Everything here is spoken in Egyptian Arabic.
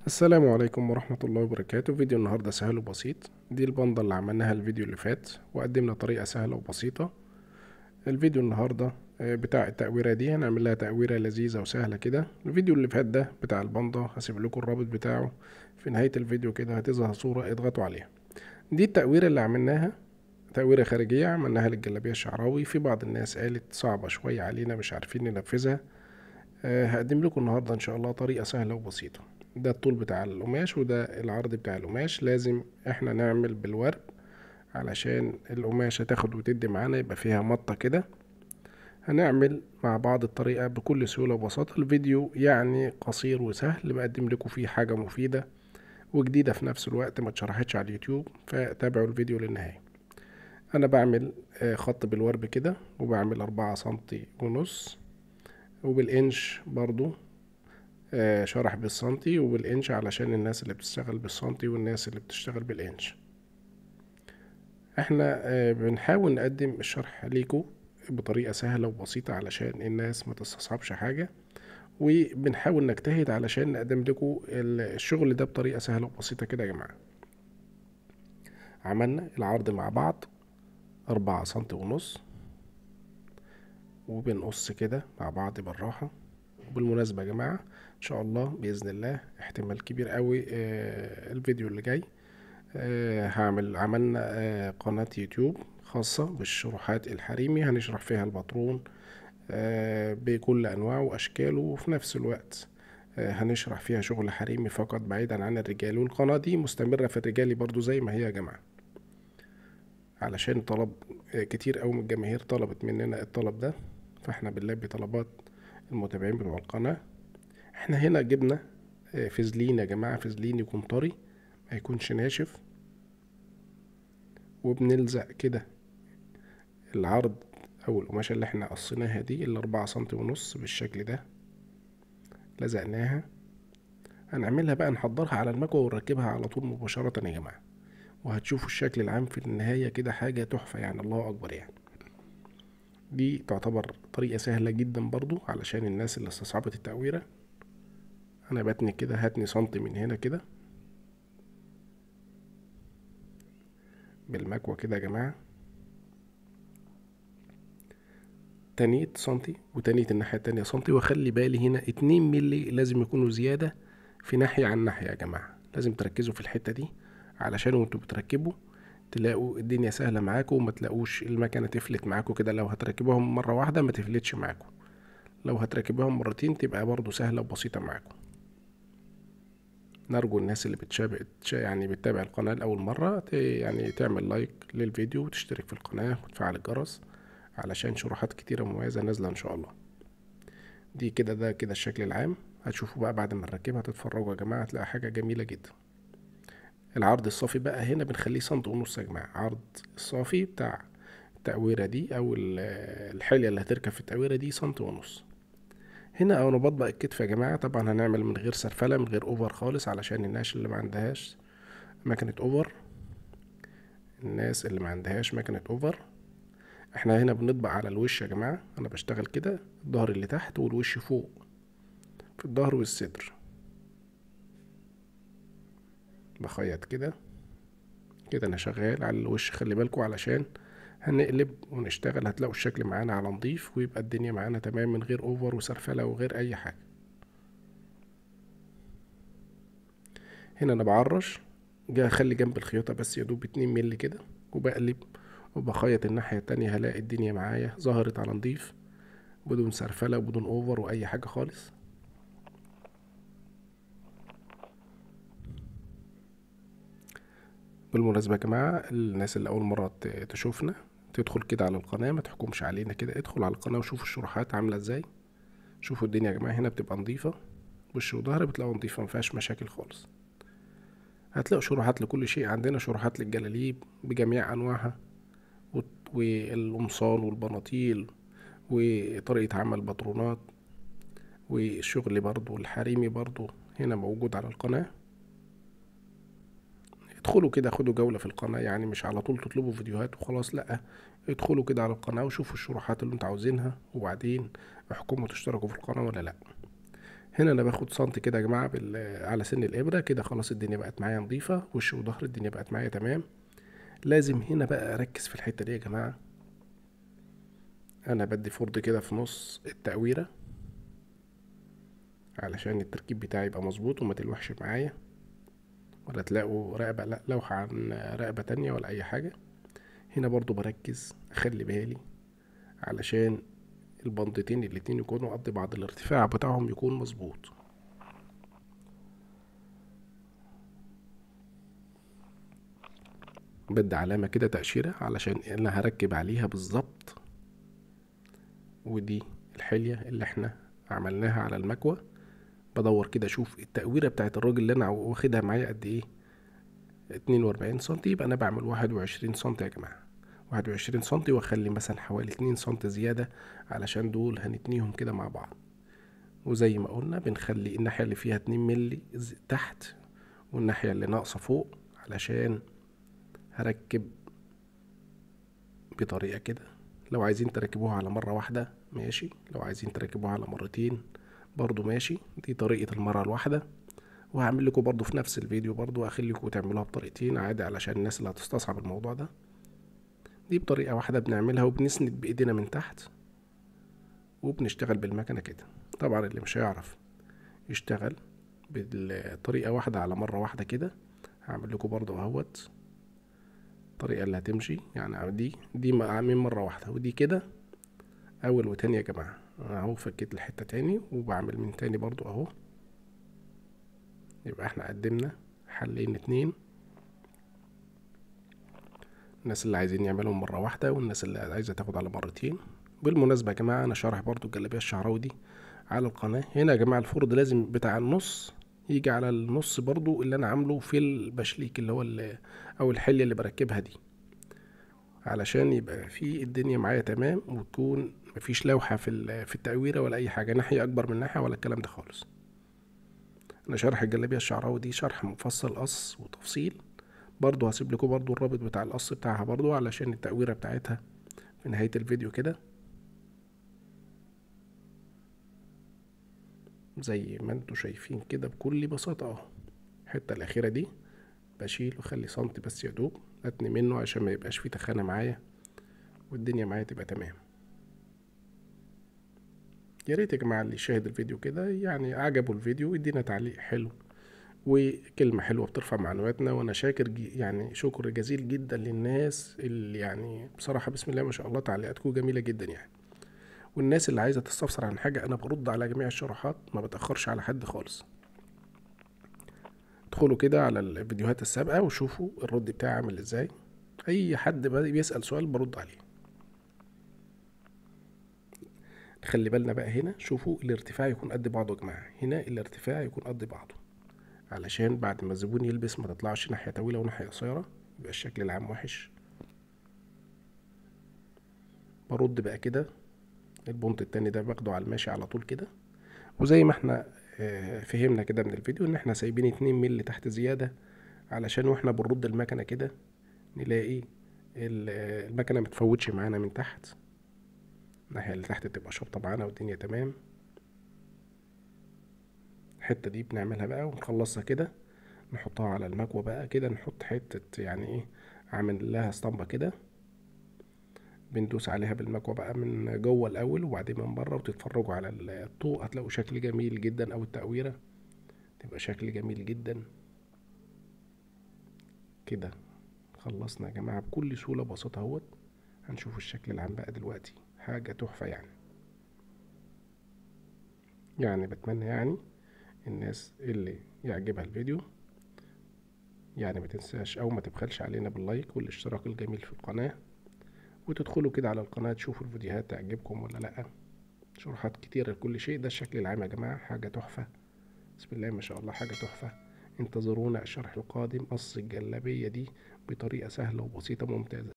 السلام عليكم ورحمة الله وبركاته فيديو النهاردة سهل وبسيط دي البندة اللي عملناها الفيديو اللي فات وقدمنا طريقة سهلة وبسيطة الفيديو النهاردة آه، بتاع التقويرة دي هنعمل لها تقويرة لذيذة وسهلة كده الفيديو اللي فات ده بتاع البندة هسيب لكم الرابط بتاعه في نهاية الفيديو كده هتظهر صورة اضغطوا عليها دي التقويرة اللي عملناها تقويرة خارجية عملناها للجلابية الشعراوي في بعض الناس قالت صعبة شوية علينا مش عارفين ننفذها آه، هقدم لكم النهاردة ان شاء الله طريقة سهلة وبسيطة ده الطول بتاع القماش وده العرض بتاع القماش لازم احنا نعمل بالورق علشان القماشة تاخد وتدي معانا يبقى فيها مطة كده هنعمل مع بعض الطريقة بكل سهولة وبساطة الفيديو يعني قصير وسهل بقدم لكم فيه حاجة مفيدة وجديدة في نفس الوقت ما اتشرحتش على اليوتيوب فتابعوا الفيديو للنهاية انا بعمل آه، خط بالورب كده وبعمل اربعة سنتي ونص وبالانش برضو آه، شرح بالسنتي وبالانش علشان الناس اللي بتشتغل بالسنتي والناس اللي بتشتغل بالانش احنا آه، بنحاول نقدم الشرح ليكم بطريقة سهلة وبسيطة علشان الناس ما تستصعبش حاجة وبنحاول نجتهد علشان نقدم لكم الشغل ده بطريقة سهلة وبسيطة كده يا جماعة عملنا العرض مع بعض أربعة سنتي ونص وبنقص كده مع بعض بالراحة وبالمناسبة يا جماعة إن شاء الله بإذن الله احتمال كبير قوي آه، الفيديو اللي جاي آه، هعمل عملنا آه، قناة يوتيوب خاصة بالشروحات الحريمي هنشرح فيها الباترون آه، بكل أنواعه وأشكاله وفي نفس الوقت آه، هنشرح فيها شغل حريمي فقط بعيدا عن الرجال والقناة دي مستمرة في الرجالي برضو زي ما هي يا جماعة علشان طلب آه، كتير أوي من الجماهير طلبت مننا الطلب ده فاحنا بنلبي طلبات المتابعين بتوع القناة احنا هنا جبنا آه، فازلين يا جماعة فازلين يكون طري ما يكونش ناشف وبنلزق كده العرض او القماشة اللي احنا قصيناها دي الاربعة سنتي ونص بالشكل ده لزقناها هنعملها بقى نحضرها على المكوى ونركبها على طول مباشرة يا جماعة وهتشوفوا الشكل العام في النهاية كده حاجة تحفة يعني الله أكبر يعني دي تعتبر طريقة سهلة جدا برضو علشان الناس اللي استصعبت التقويرة أنا بتني كده هاتني سنتي من هنا كده بالمكوى كده يا جماعة تنيت سنتي وتنيت الناحية التانية سنتي واخلي بالي هنا اتنين ملي لازم يكونوا زيادة في ناحية عن ناحية يا جماعة لازم تركزوا في الحتة دي علشان وانتوا بتركبوا تلاقوا الدنيا سهلة معاكم وما تلاقوش المكنة تفلت معاكم كده لو هتركبوهم مرة واحدة ما تفلتش معاكم لو هتركبوهم مرتين تبقى برضو سهلة وبسيطة معاكم نرجو الناس اللي بتشابه تش- يعني بتتابع القناة لأول مرة ت- يعني تعمل لايك للفيديو وتشترك في القناة وتفعل الجرس علشان شروحات كتيرة مميزة نازلة إن شاء الله دي كده ده كده الشكل العام هتشوفوا بقى بعد ما نركبها تتفرجوا يا جماعة هتلاقي حاجة جميلة جدا العرض الصافي بقى هنا بنخليه سنتي ونص يا جماعة عرض الصافي بتاع التقويرة دي أو ال- الحلية اللي هتركب في التقويرة دي سنتي ونص هنا أنا بطبق الكتف يا جماعة طبعا هنعمل من غير سرفلة من غير أوفر خالص علشان الناس اللي ما عندهاش مكنة أوفر الناس اللي ما عندهاش مكنة أوفر احنا هنا بنطبق على الوش يا جماعة أنا بشتغل كده الظهر اللي تحت والوش فوق في الظهر والصدر بخيط كده كده انا شغال على الوش خلي بالكوا علشان هنقلب ونشتغل هتلاقوا الشكل معانا على نضيف ويبقى الدنيا معانا تمام من غير اوفر وسرفلة وغير اي حاجة هنا انا بعرش جاي اخلي جنب الخياطة بس يا دوب اتنين مللي كده وبقلب وبخيط الناحية التانية هلاقي الدنيا معايا ظهرت على نضيف بدون سرفلة وبدون اوفر واي حاجة خالص بالمناسبة يا جماعة الناس اللي أول مرة ت- تشوفنا تدخل كده على القناة ما تحكمش علينا كده ادخل على القناة وشوف الشروحات عاملة ازاي شوفوا الدنيا يا جماعة هنا بتبقى نظيفة وش وظهر بتلاقوا نظيفة مفيهاش مشاكل خالص هتلاقوا شروحات لكل شيء عندنا شروحات للجلاليب بجميع أنواعها والت- والقمصان والبناطيل وطريقة عمل باترونات والشغل برضو الحريمي برضو هنا موجود على القناة ادخلوا كده خدوا جولة في القناة يعني مش على طول تطلبوا فيديوهات وخلاص لأ ادخلوا كده على القناة وشوفوا الشروحات اللي انتوا عاوزينها وبعدين احكموا تشتركوا في القناة ولا لأ هنا انا باخد سنتي كده يا جماعه بال... على سن الابره كده خلاص الدنيا بقت معايا نظيفه وش وظهر الدنيا بقت معايا تمام لازم هنا بقى اركز في الحته دي يا جماعه انا بدي فرض كده في نص التقويره علشان التركيب بتاعي يبقى مظبوط وما تلوحش معايا ولا تلاقوا رقبة لا لوحة عن رقبة تانية ولا أي حاجة هنا برضو بركز أخلي بالي علشان البندتين الاتنين يكونوا قد بعض الارتفاع بتاعهم يكون مظبوط بدي علامة كده تأشيرة علشان أنا هركب عليها بالظبط ودي الحلية اللي احنا عملناها على المكوة بدور كده اشوف التقويرة بتاعت الراجل اللي انا واخدها معايا قد ايه اتنين واربعين سنتي يبقى انا بعمل واحد وعشرين سنتي يا جماعة واحد وعشرين سنتي واخلي مثلا حوالي اتنين سنتي زيادة علشان دول هنتنيهم كده مع بعض وزي ما قلنا بنخلي الناحية اللي فيها اتنين ملي تحت والناحية اللي ناقصة فوق علشان هركب بطريقة كده لو عايزين تركبوها على مرة واحدة ماشي لو عايزين تركبوها على مرتين برضو ماشي دي طريقة المرة الواحدة وهعمل لكم برضو في نفس الفيديو برضو اخليكم تعملوها بطريقتين عادي علشان الناس اللي هتستصعب الموضوع ده دي بطريقة واحدة بنعملها وبنسند بايدينا من تحت وبنشتغل بالمكنة كده طبعا اللي مش هيعرف يشتغل بالطريقة واحدة على مرة واحدة كده هعمل لكم برضو اهوت الطريقة اللي هتمشي يعني دي دي من مرة واحدة ودي كده أول وتاني يا جماعة أهو فكيت الحتة تاني وبعمل من تاني برضو أهو يبقى احنا قدمنا حلين اتنين الناس اللي عايزين يعملهم مرة واحدة والناس اللي عايزة تاخد على مرتين بالمناسبة يا جماعة أنا شارح برضو الجلابية الشعراوي دي على القناة هنا يا جماعة الفرد لازم بتاع النص يجي على النص برضو اللي أنا عامله في البشليك اللي هو اللي أو الحلية اللي بركبها دي علشان يبقى في الدنيا معايا تمام وتكون مفيش لوحة في في التقويرة ولا أي حاجة ناحية أكبر من ناحية ولا الكلام ده خالص أنا شرح الجلابية الشعراوي دي شرح مفصل قص وتفصيل برضو هسيب لكم برضو الرابط بتاع القص بتاعها برضو علشان التقويرة بتاعتها في نهاية الفيديو كده زي ما انتوا شايفين كده بكل بساطة اهو الحتة الأخيرة دي بشيل واخلي سنتي بس يا دوب اتني منه عشان ما يبقاش فيه تخانة معايا والدنيا معايا تبقى تمام يا ريت يا جماعة اللي يشاهد الفيديو كده يعني عجبه الفيديو يدينا تعليق حلو وكلمة حلوة بترفع معنوياتنا وأنا شاكر يعني شكر جزيل جدا للناس اللي يعني بصراحة بسم الله ما شاء الله تعليقاتكم جميلة جدا يعني والناس اللي عايزة تستفسر عن حاجة أنا برد على جميع الشروحات ما بتأخرش على حد خالص ادخلوا كده على الفيديوهات السابقة وشوفوا الرد بتاعي عامل ازاي أي حد بيسأل سؤال برد عليه خلي بالنا بقى هنا شوفوا الارتفاع يكون قد بعضه يا جماعة هنا الارتفاع يكون قد بعضه علشان بعد ما الزبون يلبس ما تطلعش ناحية طويلة وناحية قصيرة يبقى الشكل العام وحش برد بقى كده البونت التاني ده باخده على الماشي على طول كده وزي ما احنا فهمنا كده من الفيديو ان احنا سايبين اتنين ملي تحت زيادة علشان واحنا بنرد المكنة كده نلاقي المكنة متفوتش معانا من تحت الناحية اللي تحت تبقى شابطة معانا والدنيا تمام الحتة دي بنعملها بقى ونخلصها كده نحطها على المكوة بقى كده نحط حتة يعني ايه عامل لها اسطمبة كده بندوس عليها بالمكوة بقى من جوه الأول وبعدين من بره وتتفرجوا على الطوق هتلاقوا شكل جميل جدا أو التقويرة تبقى شكل جميل جدا كده خلصنا يا جماعة بكل سهولة بسيطة اهوت هنشوف الشكل العام بقى دلوقتي حاجة تحفة يعني يعني بتمنى يعني الناس اللي يعجبها الفيديو يعني ما تنساش او ما تبخلش علينا باللايك والاشتراك الجميل في القناة وتدخلوا كده على القناة تشوفوا الفيديوهات تعجبكم ولا لأ شروحات كتيرة لكل شيء ده الشكل العام يا جماعة حاجة تحفة بسم الله ما شاء الله حاجة تحفة انتظرونا الشرح القادم قص الجلابية دي بطريقة سهلة وبسيطة ممتازة